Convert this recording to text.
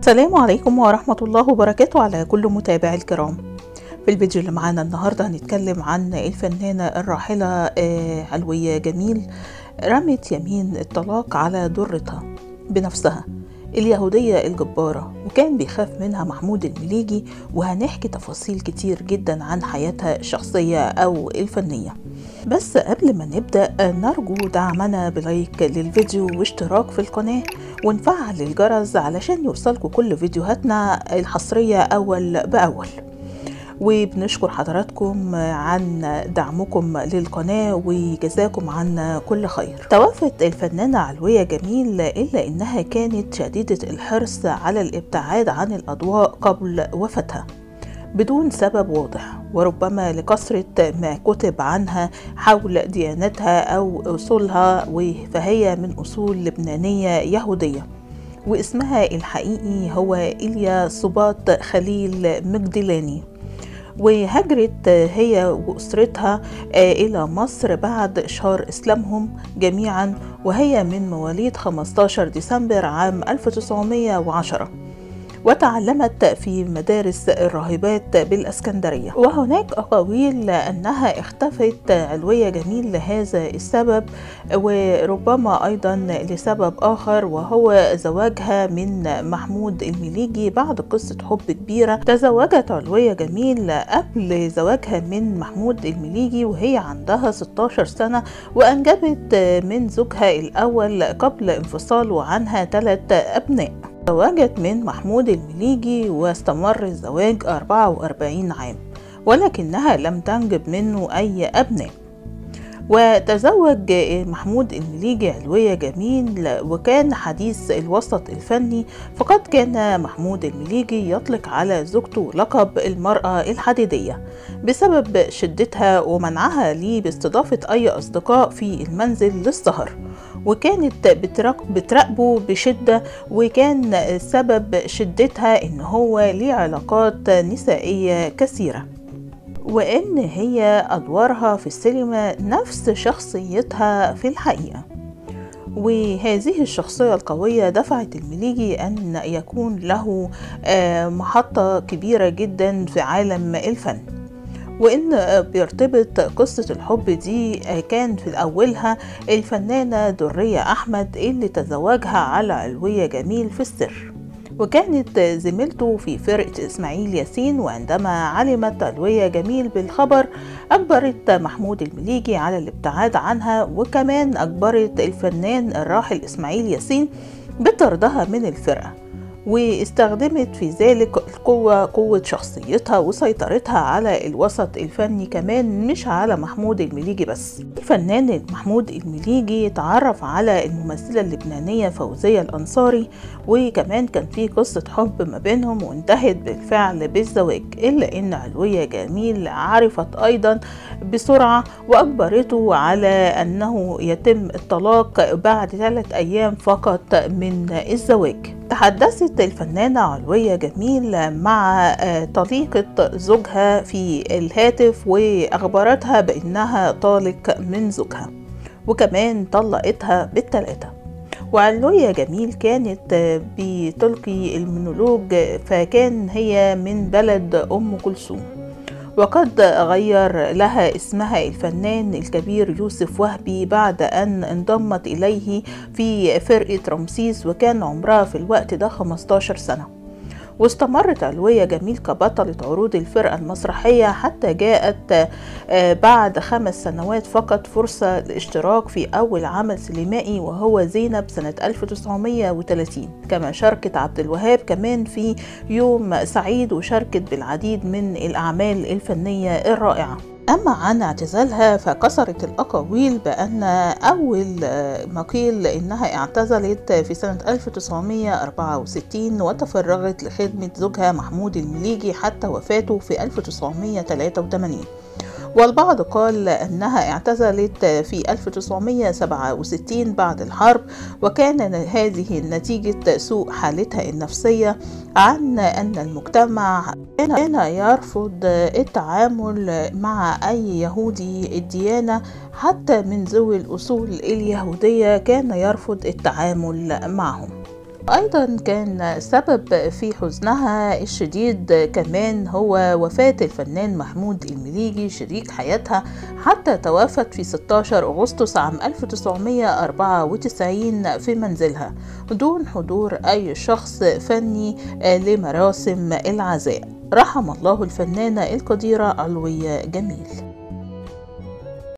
السلام عليكم ورحمة الله وبركاته على كل متابعي الكرام في الفيديو اللي معانا النهاردة هنتكلم عن الفنانة الراحلة آه، علوية جميل رمت يمين الطلاق على ضرتها بنفسها اليهودية الجبارة وكان بيخاف منها محمود المليجي وهنحكي تفاصيل كتير جدا عن حياتها الشخصية أو الفنية بس قبل ما نبدأ نرجو دعمنا بلايك للفيديو واشتراك في القناة ونفعل الجرس علشان يوصلكوا كل فيديوهاتنا الحصرية أول بأول وبنشكر حضراتكم عن دعمكم للقناة وجزاكم عنا كل خير توفت الفنانة علوية جميل إلا إنها كانت شديدة الحرص على الابتعاد عن الأضواء قبل وفاتها بدون سبب واضح وربما لكثرة ما كتب عنها حول ديانتها أو أصولها فهي من أصول لبنانية يهودية واسمها الحقيقي هو إليا صباط خليل مجدلاني وهجرت هي وأسرتها إلى مصر بعد إشهار إسلامهم جميعا وهي من مواليد 15 ديسمبر عام 1910 وتعلمت في مدارس الراهبات بالاسكندريه وهناك اقاويل انها اختفت علويه جميل لهذا السبب وربما ايضا لسبب اخر وهو زواجها من محمود المليجي بعد قصه حب كبيره تزوجت علويه جميل قبل زواجها من محمود المليجي وهي عندها 16 سنه وانجبت من زوجها الاول قبل انفصاله عنها ثلاث ابناء تزوجت من محمود المليجي واستمر الزواج 44 عام ولكنها لم تنجب منه أي أبناء وتزوج محمود المليجي علوية جميل وكان حديث الوسط الفني فقد كان محمود المليجي يطلق على زوجته لقب المرأة الحديدية بسبب شدتها ومنعها ليه باستضافة أي أصدقاء في المنزل للسهر وكانت بتراقبه بشدة وكان سبب شدتها إن هو ليه علاقات نسائية كثيرة وإن هي أدوارها في السينما نفس شخصيتها في الحقيقة وهذه الشخصية القوية دفعت المليجي أن يكون له محطة كبيرة جدا في عالم الفن وإن بيرتبط قصة الحب دي كان في أولها الفنانة درية أحمد اللي تزوجها على علوية جميل في السر وكانت زميلته في فرقة إسماعيل ياسين وعندما علمت علوية جميل بالخبر أجبرت محمود المليجي على الابتعاد عنها وكمان أجبرت الفنان الراحل إسماعيل ياسين بطردها من الفرقة واستخدمت في ذلك القوة قوة شخصيتها وسيطرتها على الوسط الفني كمان مش على محمود المليجي بس الفنان محمود المليجي تعرف على الممثلة اللبنانية فوزية الأنصاري وكمان كان في قصة حب ما بينهم وانتهت بالفعل بالزواج إلا إن علوية جميل عرفت أيضا بسرعة وأجبرته على أنه يتم الطلاق بعد ثلاث أيام فقط من الزواج تحدثت الفنانة علوية جميل مع طليقة زوجها في الهاتف وأخبرتها بأنها طالق من زوجها وكمان طلقتها بالتلاتة وعلوية جميل كانت بتلقي المونولوج فكان هي من بلد أم كلثوم وقد غير لها اسمها الفنان الكبير يوسف وهبي بعد أن انضمت إليه في فرقة رمسيس وكان عمرها في الوقت ده 15 سنة واستمرت علوية جميل كبطلة عروض الفرقة المسرحية حتى جاءت بعد خمس سنوات فقط فرصة للاشتراك في أول عمل سينمائي وهو زينب سنة 1930 كما شاركت عبد الوهاب كمان في يوم سعيد وشاركت بالعديد من الأعمال الفنية الرائعة أما عن اعتزالها فكسرت الأقاويل بأن أول ما قيل إنها اعتزلت في سنة 1964 وتفرغت لخدمة زوجها محمود المليجي حتى وفاته في 1983 والبعض قال أنها اعتزلت في 1967 بعد الحرب وكان هذه نتيجة سوء حالتها النفسية عن أن المجتمع كان يرفض التعامل مع أي يهودي الديانة حتى من ذوي الأصول اليهودية كان يرفض التعامل معهم أيضا كان سبب في حزنها الشديد كمان هو وفاة الفنان محمود المليجي شريك حياتها حتى توفت في 16 أغسطس عام 1994 في منزلها دون حضور أي شخص فني لمراسم العزاء رحم الله الفنانة القديرة علوية جميل